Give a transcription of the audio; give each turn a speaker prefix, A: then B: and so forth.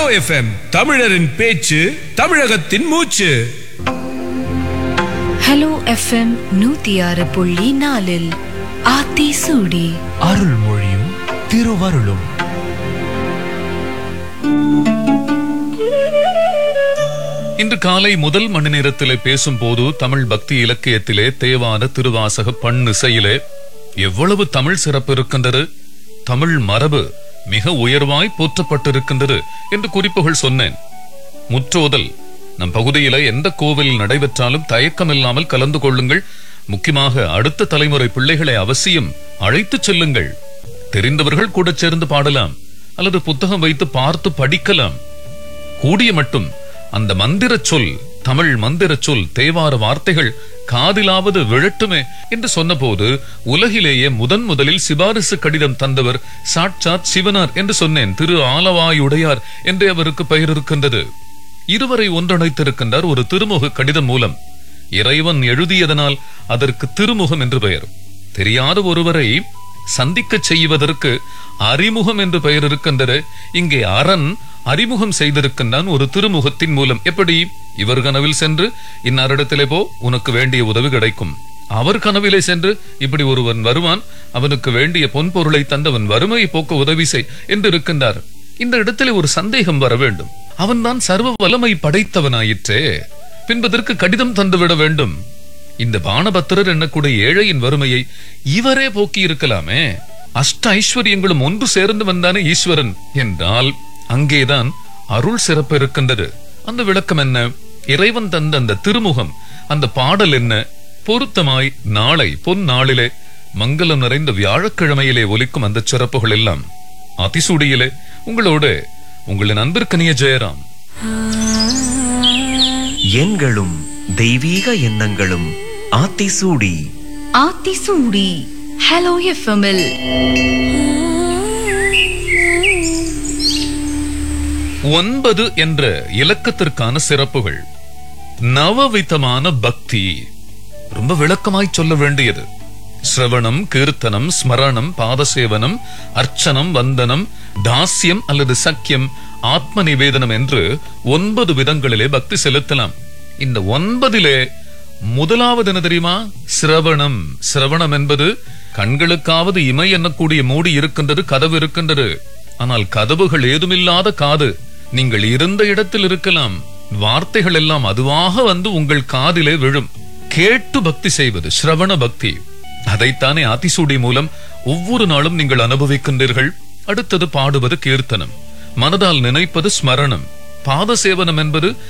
A: FM தமிழரின் பேச்சு தமிழகத்தின் மூச்சு
B: ஹலோ எஃப்எம் நூத்தி ஆறு புள்ளி நாலில் ஆத்தி சூடி
C: அருள்மொழியும் திருவருளும்
D: இன்று காலை முதல் மணி நேரத்திலே பேசும்போது தமிழ் பக்தி இலக்கியத்திலே தேவான திருவாசக பண்ணிசையிலே எவ்வளவு தமிழ் சிறப்பு இருக்கின்றது தமிழ் மரபு மிக உயர்வாய் போற்றப்பட்டிருக்கின்றது என்று குறிப்புகள் சொன்னேன் முற்றோதல் நம் பகுதியில எந்த கோவில் நடைபெற்றாலும் தயக்கமில்லாமல் கலந்து கொள்ளுங்கள் முக்கியமாக அடுத்த தலைமுறை பிள்ளைகளை அவசியம் அழைத்துச் செல்லுங்கள் தெரிந்தவர்கள் கூட சேர்ந்து பாடலாம் அல்லது புத்தகம் வைத்து பார்த்து படிக்கலாம் கூடிய மட்டும் அந்த மந்திர சொல் தமிழ் மந்திர சொல் தேவார வார்த்தைகள் காதிலாவது விழட்டுமே என்று சொன்னபோது உலகிலேயே முதன் முதலில் சிபாரிசு கடிதம் தந்தவர் சாட்சாத் சிவனார் என்று சொன்னேன் திரு ஆலவாயுடையார் என்றே அவருக்கு பெயர் இருக்கின்றது இருவரை ஒன்றிணைத்திருக்கின்றார் ஒரு திருமுக கடிதம் மூலம் இறைவன் எழுதியதனால் அதற்கு திருமுகம் என்று பெயர் தெரியாத ஒருவரை சந்திக்கச் செய்வதற்கு அறிமுகம் என்று பெயர் இருக்கின்றது இங்கே அரண் அறிமுகம் செய்திருக்கின்றான் ஒரு திருமுகத்தின் மூலம் எப்படி இவர் கனவில் சென்று இன்னாரிடத்திலே போ உனக்கு வேண்டிய உதவி கிடைக்கும் அவர் கனவிலே சென்று இப்படி ஒருவன் வருவான் அவனுக்கு வேண்டிய பொன் பொருளை தந்தவன் வறுமையை போக்க உதவி செய் என்று இருக்கின்றார் இந்த இடத்திலே ஒரு சந்தேகம் வர வேண்டும் அவன்தான் சர்வ வல்லமை படைத்தவனாயிற்றே பின்பதற்கு கடிதம் தந்துவிட வேண்டும் இந்த பானபத்திரர் என்னக்கூடிய ஏழையின் வறுமையை இவரே போக்கி இருக்கலாமே அஷ்ட ஐஸ்வர்யங்களும் ஒன்று சேர்ந்து வந்தானே ஈஸ்வரன் என்றால் அங்கேதான் அருள் சிறப்பு இருக்கின்றது அந்த விளக்கம் என்ன இறைவன் தந்த அந்த திருமுகம் அந்த பாடல் என்ன பொருத்தமாய் நாளை பொன் நாளிலே மங்களம் நிறைந்த வியாழக்கிழமையிலே ஒலிக்கும் அந்த சிறப்புகள் எல்லாம் அதிசூடியிலே உங்களோடு உங்களின் அன்பிற்கனிய ஜெயராம்
C: எண்களும் தெய்வீக எண்ணங்களும் ஆத்திசூடி
B: ஆத்தி சூடி ஹலோ எஃப்எம்மில்
D: ஒன்பது என்ற இலக்கத்திற்கான சிறப்புகள் நவவிதமான பக்தி ரொம்ப விளக்கமாய் சொல்ல வேண்டியது சிரவணம் கீர்த்தனம் ஸ்மரணம் பாதசேவனம் அர்ச்சனம் வந்தனம் தாஸ்யம் அல்லது சக்கியம் ஆத்ம நிவேதனம் என்று ஒன்பது விதங்களிலே பக்தி செலுத்தலாம் இந்த ஒன்பதிலே முதலாவது என்ன தெரியுமா சிரவணம் சிரவணம் என்பது கண்களுக்காவது இமை எண்ணக்கூடிய மூடி இருக்கின்றது கதவு இருக்கின்றது ஆனால் கதவுகள் ஏதுமில்லாத காது நீங்கள் இருந்த இடத்தில் இருக்கலாம் வார்த்தைகள் எல்லாம் அதுவாக வந்து உங்கள் காதிலே விழும் கேட்டு பக்தி செய்வது சிரவண பக்தி அதைத்தானே ஆத்திசூடி மூலம் ஒவ்வொரு நாளும் நீங்கள் அனுபவிக்கின்றீர்கள் அடுத்தது பாடுவது கீர்த்தனம் மனதால் நினைப்பது ஸ்மரணம் பாத சேவனம் என்பது